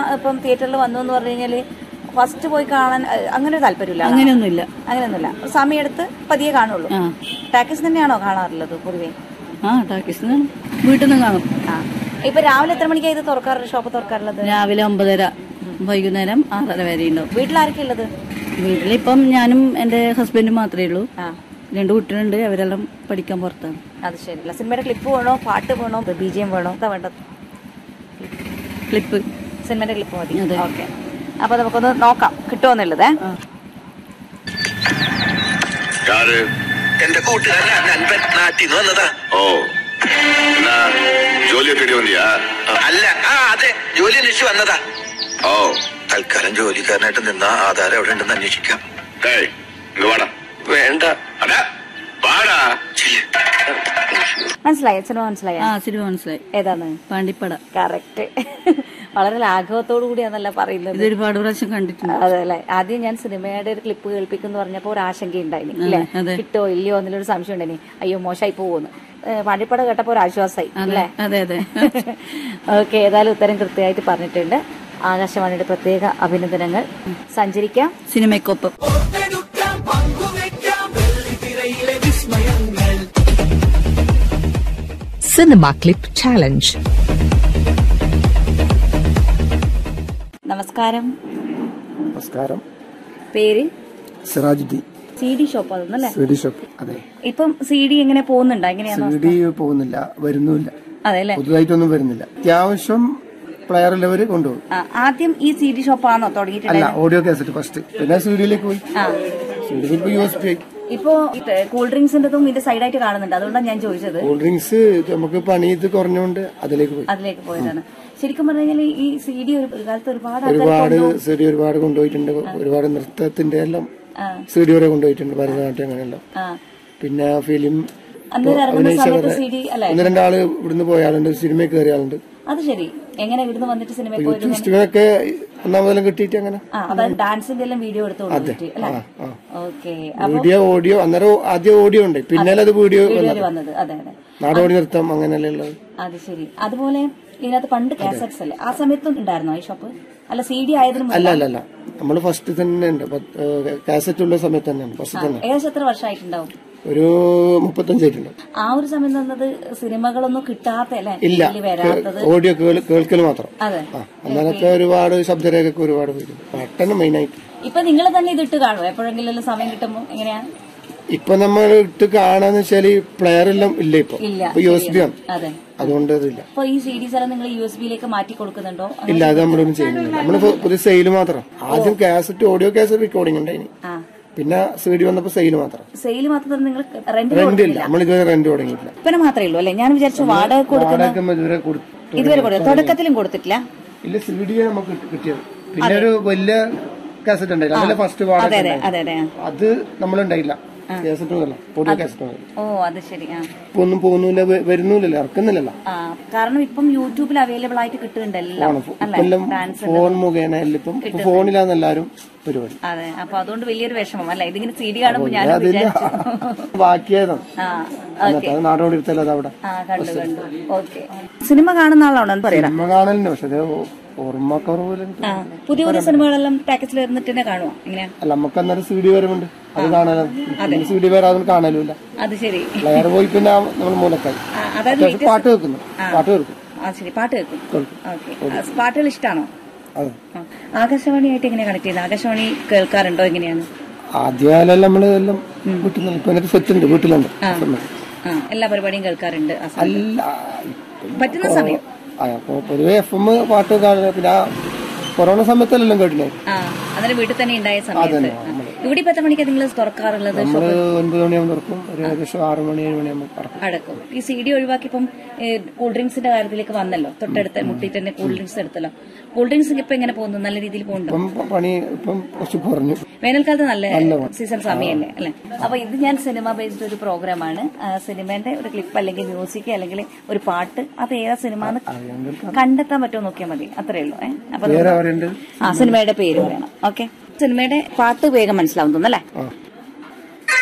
ഇപ്പം തിയേറ്ററിൽ വന്നു എന്ന് പറഞ്ഞു കഴിഞ്ഞാല് ഫസ്റ്റ് പോയി കാണാൻ അഹ്, അങ്ങനെ ഒരു താല്പര്യമില്ല അങ്ങനെയൊന്നുമില്ല അങ്ങനെയൊന്നുമില്ല സമയമെടുത്ത് പതിയെ കാണുള്ളൂ ആ ടാക്കീസ് തന്നെയാണോ കാണാറുള്ളത് പൊതുവെ ആ ടാക്കീസിന് വീട്ടിൽ നിന്ന് കാണും ആ ഇപ്പൊ രാവിലെ എത്ര മണിക്കാണ് ഇത് തുറക്കാറ് ഷോപ്പ് തുറക്കാറുള്ളത് രാവിലെ ഒമ്പതര വൈകുന്നേരം ആറര വരെ ഉണ്ടാവും വീട്ടിലാരൊക്കെ ഉള്ളത് വീട്ടിലിപ്പം ഞാനും എൻ്റെ ഹസ്ബൻഡും മാത്രമേ ഉള്ളൂ ആ രണ്ട് കുട്ടികളുണ്ട് അവരെല്ലാം പഠിക്കാൻ പുറത്താണ് അത് ശരിയല്ല സിനിമയുടെ ക്ലിപ്പ് വേണോ പാട്ട് വേണോ ബി ജി എം വേണോ എന്താ വേണ്ടത് ക്ലിപ്പ് സിനിമയുടെ ക്ലിപ്പ് മതി അതെ. ഓക്കെ അപ്പൊ നമുക്കൊന്ന് നോക്കാം കിട്ടുമെന്നുള്ളതേ ആ ആര് എന്റെ കൂട്ടുകാരൻ അൻപൻ നാട്ടിൽ നിന്ന് വന്നതാ ഓ എന്നാ ജോലിയൊക്കെ ഇടി വന്നിയാ അല്ല ആ അതെ ജോലി അന്വേഷിച്ച് വന്നതാ ഓ തൽക്കാലം ജോലിക്കാരനായിട്ട് നിന്ന ആധാരം എവിടെ ഉണ്ടെന്ന് അന്വേഷിക്കാം ഡേയ് ഇങ്ങ് വാടാ വേണ്ട അടാ വാടാ ചില്ല്. മനസ്സിലായോ സിനിമ മനസ്സിലായോ ആ സിനിമ മനസ്സിലായി ഏതാണ് പാണ്ടിപ്പട കറക്റ്റ് വളരെ ലാഘവത്തോടു കൂടിയാണല്ല പറയുന്നത് ഇത് ഒരുപാട് പ്രാവശ്യം കണ്ടിട്ടുണ്ട് അതെ അല്ലെ ആദ്യം ഞാൻ സിനിമയുടെ ഒരു ക്ലിപ്പ് കേൾപ്പിക്കുന്നു പറഞ്ഞപ്പോ ഒരു ആശങ്ക ഉണ്ടായിനി അല്ലേ അതെ. കിട്ടോ ഇല്ലയോ എന്നുള്ളൊരു സംശയം ഉണ്ടായിനി അയ്യോ മോശമായി പോകുന്നു പാണ്ടിപ്പട കേട്ടപ്പോ ഒരു ആശ്വാസമായി അല്ലേ അതെ അതെ ഓക്കെ ഏതായാലും ഉത്തരം കൃത്യമായിട്ട് പറഞ്ഞിട്ടുണ്ട് ആകാശവാണിയുടെ പ്രത്യേക അഭിനന്ദനങ്ങൾ സഞ്ചരിക്കാം സിനിമയ്ക്കൊപ്പം Cinema Clip Challenge. നമസ്കാരം നമസ്കാരം പേര് സിറാജുദ്ദീൻ സി ഡി ഷോപ്പ് അതൊന്നല്ലേ സി ഡി ഷോപ്പ് അതെ ഇപ്പം സി ഡി എങ്ങനെ പോകുന്നുണ്ടോ എങ്ങനെയാണോ സി ഡി പോകുന്നില്ല വരുന്നുമില്ല അതെ അല്ലേ പുതുതായിട്ടൊന്നും വരുന്നില്ല അത്യാവശ്യം പ്ലെയർ ഉള്ളവര് കൊണ്ടുപോകും ആ, ആദ്യം ഈ സി ഡി ഷോപ്പാണോ അല്ല തുടങ്ങിയിട്ടുണ്ടായത് ഓഡിയോ കാസറ്റ് ഫസ്റ്റ് പിന്നെ സി ഡിയിലേക്ക് പോയി ആ സി ഡിയിൽ ഇപ്പൊ യു എസ് പി ഇപ്പോ കൂൾ ഡ്രിങ്ക്സിന്റെതും ഇത് സൈഡായിട്ട് കാണുന്നുണ്ട് അതുകൊണ്ടാണ് ഞാൻ ചോദിച്ചത് കൂൾ ഡ്രിങ്ക്സ് നമുക്ക് പണി ഇത് കുറഞ്ഞുകൊണ്ട് അതിലേക്ക് പോയി അതിലേക്ക് പോയതാണ് ശരിക്കും പറഞ്ഞു കഴിഞ്ഞാൽ ഈ സി ഡി ഒരു ഒരു കാലത്ത് ഒരുപാട് ആൾക്കാർ ഒരുപാട് സി ഡി ഒരുപാട് കൊണ്ടുപോയിട്ടുണ്ട് ഒരുപാട് നൃത്തത്തിന്റെ എല്ലാം ആ. സി ഡി വരെ കൊണ്ടുപോയിട്ടുണ്ട് ഭരതനാട്യം അങ്ങനെയെല്ലാം ആ പിന്നെ ഫിലിം അന്നേരം ഇറങ്ങുന്ന സമയത്ത് സി ഡി അല്ലെ ഒന്ന് രണ്ടാള് ഇവിടുന്ന് പോയ ആളുണ്ട് സിനിമയിൽ കയറിയ ആളുണ്ട് അത് ശരി എങ്ങനെ ഇവിടുന്ന് വന്നിട്ട് സിനിമയിൽ പോയത് ഫെസ്റ്റിവലൊക്കെ ഒന്നാമതെല്ലാം കിട്ടിയിട്ട് അങ്ങനെ ആ അതായത് ഡാൻസിന്റെ എല്ലാം വീഡിയോ എടുത്ത് കൊണ്ടുപോയിട്ട് അല്ലെ ആ ആ ഓക്കെ വീഡിയോ ഓഡിയോ അന്നേരം ആദ്യം ഓഡിയോ ഉണ്ട് പിന്നെ അത് വീഡിയോ വീഡിയോയിൽ വന്നത് അതെ അതെ നാടോടി നൃത്തം അങ്ങനെയല്ല ഉള്ളത് അത് ശരി അതുപോലെ ഇതിനകത്ത് പണ്ട് കാസറ്റ്സ് അല്ലേ ആ സമയത്തും ഉണ്ടായിരുന്നോ ഈ ഷോപ്പ് അല്ല സി ഡി ആയതിനു മുമ്പ് അല്ല അല്ല അല്ല നമ്മൾ ഫസ്റ്റ് തന്നെ ഉണ്ട് കാസറ്റ് ഉള്ള സമയത്ത് തന്നെയാണ് ഫസ്റ്റ് തന്നെ ഏകദേശം എത്ര വർഷമായിട്ടുണ്ടാവും ഒരു മുപ്പത്തഞ്ചായിട്ടുണ്ട് ആ ഒരു സമയം തന്നത് സിനിമകളൊന്നും കിട്ടാത്ത അല്ലേ ഇല്ല ഇതില് വരാത്തത് ഓഡിയോ കേൾക്കൽ മാത്രം അതെ ആ അന്നേരത്തെ ഒരുപാട് ശബ്ദരേഖയൊക്കെ ഒരുപാട് പോയി പാട്ടന്നെ മെയിനായിട്ട് ഇപ്പൊ നിങ്ങൾ തന്നെ ഇതിട്ട് കാണുമോ എപ്പോഴെങ്കിലും സമയം കിട്ടുമ്പോ എങ്ങനെയാ ഇപ്പൊ നമ്മൾ ഇട്ട് കാണാന്ന് വെച്ചാല് പ്ലെയർ എല്ലാം ഇല്ല ഇപ്പൊ ഇല്ല ഇപ്പൊ യു എസ് ബി ആണ് അതെ അതുകൊണ്ട് അതില്ല അപ്പൊ ഈ സി ഡിസ് എല്ലാം നിങ്ങൾ യു എസ് ബിയിലേക്ക് മാറ്റി കൊടുക്കുന്നുണ്ടോ ഇല്ല അത് നമ്മളൊന്നും ചെയ്യുന്നില്ല നമ്മള് പുതിയ സെയിൽ മാത്രം ആദ്യം കാസറ്റ് ഓഡിയോ കാസറ്റ് റെക്കോർഡിംഗ് ഉണ്ടായിന് ആ പിന്നെ സി ഡി വന്നപ്പോ സെയിൽ മാത്രം സെയിൽ മാത്രം നിങ്ങൾ റെന്റ് റെന്റ് ഇല്ല നമ്മൾ ഇതുവരെ റെന്റ് തുടങ്ങിയിട്ടില്ല വിൽപ്പന മാത്രമേ ഉള്ളൂ അല്ലെ ഞാൻ വിചാരിച്ചു വാടക കൊടുക്കുന്ന വാടക ഇതുവരെ കൊടുത്തു ഇതുവരെ കൊടുത്തു തുടക്കത്തിലും കൊടുത്തിട്ടില്ല ഇല്ല സി ഡി നമുക്ക് കിട്ടി- കിട്ടിയത് പിന്നെ ഒരു വലിയ കാസറ്റ് ഉണ്ടായില്ല അതിലെ ഫസ്റ്റ് വാടക അതെ അതെ ഉണ്ടായിരുന്നു. അതെ അതെ ആ. അത് നമ്മളുണ്ടായില്ല കാസറ്റ് ഒന്നുമല്ല ഓഡിയോ കാസറ്റ് ഒന്നുമല്ല ഓ അത് ശരി ആ ഇപ്പൊ ഒന്നും പോകുന്നില്ല വ- വരുന്നില്ലല്ലോ ഇറക്കുന്നില്ലല്ലോ ആ കാരണം ഇപ്പം യൂട്യൂബിൽ അവൈലബിൾ ആയിട്ട് കിട്ടുന്നുണ്ട് എല്ലാം അല്ലെ എല്ലാം ഡാൻസ് ഫോൺ മുഖേന എല്ലാം ഇപ്പം ഇപ്പൊ ഫോണിലാണ് എല്ലാരും പരിപാടി അതെ അപ്പൊ അതുകൊണ്ട് വലിയൊരു വിഷമം അല്ലെ ഇതിങ്ങനെ സി ഡി കാണുമ്പോ ഞാൻ അതില്ല വിചാരിച്ചു ബാക്കിയായതാണ് ആ എന്നിട്ട് അത് നാടോടി എടുത്തല്ലോ അത് അവിടെ ആ കണ്ടു കണ്ടു ഓക്കെ സിനിമ കാണുന്ന ആളാണോ പറയാം സിനിമ കാണലുണ്ട് പക്ഷെ അത് ഓർമ്മക്കുറവ് ആ പുതിയ പുതിയ സിനിമകളെല്ലാം പാക്കറ്റിൽ വരുന്നിട്ട് തന്നെ കാണുമോ എങ്ങനെയാ അല്ല നമുക്ക് അന്നേരം സി ഡി വരവുണ്ട് അത് കാണാനും സി ഡി വരാതെ കാണലുമില്ല അത് ശരി പ്ലെയർ പോയി പിന്നെ നമ്മൾ മൂലക്കായി ആ, അതായത് പക്ഷെ പാട്ട് കേൾക്കുന്നു പാട്ട് കേൾക്കും ആ ശരി പാട്ട് കേൾക്കും കേൾക്കും ഓക്കെ പാട്ടുകൾ ഇഷ്ടമാണോ അതെ ആ. ആകാശവാണിയായിട്ട് എങ്ങനെ കണക്ട് ചെയ്യുന്നത് ആകാശവാണി കേൾക്കാറുണ്ടോ എങ്ങനെയാണ് ആദ്യകാലം നമ്മള് എല്ലാം വീട്ടിൽ നിന്ന് ഇപ്പൊ എന്നിട്ട് സെറ്റ് ഉണ്ട് വീട്ടിലുണ്ട് ആ എല്ലാ പരിപാടിയും കേൾക്കാറുണ്ട് ആ സമയം. അല്ല പറ്റുന്ന സമയം ആ, അപ്പൊ പൊതുവെ എഫ് എം പാട്ട് കാണുക പിന്നെ ആ കൊറോണ സമയത്തല്ലെല്ലാം കേട്ടില്ലേ ആ അന്നേരം വീട്ടിൽ തന്നെ ഉണ്ടായ സമയത്ത് ആ. ഇവിടെ ഇപ്പൊ എത്ര മണിക്കാണ് നിങ്ങൾ തുറക്കാറുള്ളത് നമ്മള് ഒൻപത് മണിയാകുമ്പോൾ തുറക്കും ഒരു ഏകദേശം ആറ് മണി ഏഴ് മണിയാകുമ്പോൾ അടക്കും അടക്കും ഈ സി ഡി ഒഴിവാക്കി ഇപ്പം കൂൾ ഡ്രിങ്ക്സിന്റെ കാര്യത്തിലേക്ക് വന്നല്ലോ തൊട്ടടുത്ത് മുട്ടിട്ട് തന്നെ കൂൾ ഡ്രിങ്ക്സ് എടുത്തല്ലോ കൂൾ ഡ്രിങ്ക്സ് ഇപ്പൊ എങ്ങനെ പോകുന്നു നല്ല രീതിയിൽ പോകുന്നുണ്ടോ ഇപ്പം പണി ഇപ്പം കുറച്ച് കുറഞ്ഞു വേനൽക്കാലത്ത് നല്ല സീസൺ സമയമല്ലേ അല്ലെ അപ്പൊ ഇത് ഞാൻ സിനിമ ബേസ്ഡ് ഒരു പ്രോഗ്രാമാണ് ആ, സിനിമേന്റെ ഒരു ക്ലിപ്പ് അല്ലെങ്കിൽ മ്യൂസിക് അല്ലെങ്കിൽ ഒരു പാട്ട് അത് ഏതാ സിനിമ എന്ന് കണ്ടെത്താൻ പറ്റുമോ നോക്കിയാൽ മതി അത്രേ ഉള്ളൂ ഏഹ് അപ്പൊ വേറെ അവരുണ്ട് ആ സിനിമയുടെ പേര് പറയണം ഓക്കെ സിനിമയുടെ പാട്ട് വേഗം മനസ്സിലാവും തോന്നല്ലേ